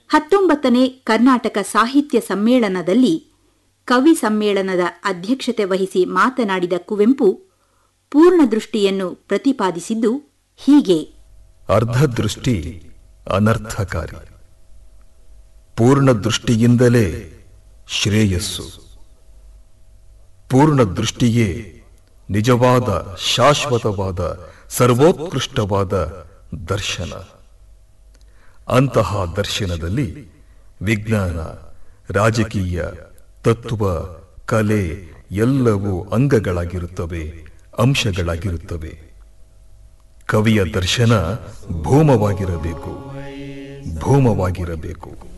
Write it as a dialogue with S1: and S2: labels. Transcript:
S1: ಹತ್ತೊಂಬತ್ತನೇ ಕರ್ನಾಟಕ ಸಾಹಿತ್ಯ ಸಮ್ಮೇಳನದಲ್ಲಿ ಕವಿ ಸಮ್ಮೇಳನದ ಅಧ್ಯಕ್ಷತೆ ವಹಿಸಿ ಮಾತನಾಡಿದ ಕುವೆಂಪು ಪೂರ್ಣದೃಷ್ಟಿಯನ್ನು ಪ್ರತಿಪಾದಿಸಿದ್ದು ಹೀಗೆ
S2: ಅರ್ಧದೃಷ್ಟಿ ಅನರ್ಥಕಾರಿ ಪೂರ್ಣ ದೃಷ್ಟಿಯಿಂದಲೇ ಶ್ರೇಯಸ್ಸು ಪೂರ್ಣ ದೃಷ್ಟಿಯೇ ನಿಜವಾದ ಶಾಶ್ವತವಾದ ಸರ್ವೋತ್ಕೃಷ್ಟವಾದ ದರ್ಶನ ಅಂತಹ ದರ್ಶನದಲ್ಲಿ ವಿಜ್ಞಾನ ರಾಜಕೀಯ ತತ್ವ ಕಲೆ ಎಲ್ಲವೂ ಅಂಗಗಳಾಗಿರುತ್ತವೆ ಅಂಶಗಳಾಗಿರುತ್ತವೆ ಕವಿಯ ದರ್ಶನ ಭೂಮವಾಗಿರಬೇಕು ಭೂಮವಾಗಿರಬೇಕು